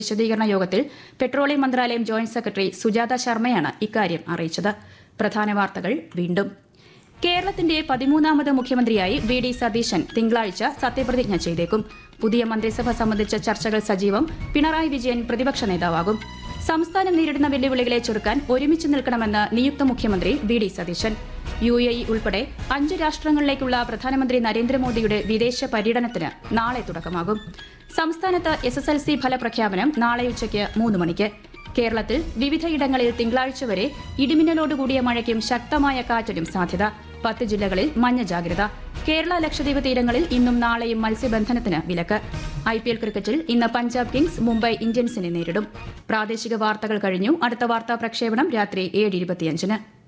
വിശദീകരണ യോഗത്തിൽ പെട്രോളിയം മന്ത്രാലയം ജോയിന്റ് സെക്രട്ടറി സുജാത ശർമ്മയാണ് ഇക്കാര്യം അറിയിച്ചത് പ്രധാന വാർത്തകൾ വീണ്ടും കേരളത്തിന്റെ പതിമൂന്നാമത് മുഖ്യമന്ത്രിയായി വി ഡി സതീശൻ തിങ്കളാഴ്ച സത്യപ്രതിജ്ഞ ചെയ്തേക്കും പുതിയ മന്ത്രിസഭ സംബന്ധിച്ച ചർച്ചകൾ സജീവം പിണറായി വിജയൻ പ്രതിപക്ഷ നേതാവാകും സംസ്ഥാനം നേരിടുന്ന വെല്ലുവിളികളെ ചെറുക്കാൻ ഒരുമിച്ച് നിൽക്കണമെന്ന് നിയുക്ത മുഖ്യമന്ത്രി V D Satheesan U A E ഉൾപ്പെടെ അഞ്ച് രാഷ്ട്രങ്ങളിലേക്കുള്ള പ്രധാനമന്ത്രി നരേന്ദ്രമോദിയുടെ വിദേശ പര്യടനത്തിന് നാളെ തുടക്കമാകും സംസ്ഥാനത്ത് എസ് എസ് എൽ സി ഫലപ്രഖ്യാപനം നാളെ ഉച്ചയ്ക്ക് മൂന്ന് മണിക്ക് കേരളത്തിൽ വിവിധയിടങ്ങളിൽ തിങ്കളാഴ്ച വരെ ഇടിമിന്നലോടുകൂടിയ മഴയ്ക്കും ശക്തമായ കാറ്റിനും സാധ്യത പത്ത് ജില്ലകളിൽ മഞ്ഞ ജാഗ്രത കേരള ലക്ഷദ്വീപ് തീരങ്ങളിൽ ഇന്നും നാളെയും മത്സ്യബന്ധനത്തിന് വിലക്ക് ഐ പി എൽ ക്രിക്കറ്റിൽ ഇന്ന് പഞ്ചാബ് കിങ്സ് മുംബൈ ഇന്ത്യൻസിനെ നേരിടും പ്രാദേശിക വാർത്തകൾ കഴിഞ്ഞു അടുത്ത വാർത്താ പ്രക്ഷേപണം രാത്രി ഏഴ് ഇരുപത്തിയഞ്ചിന്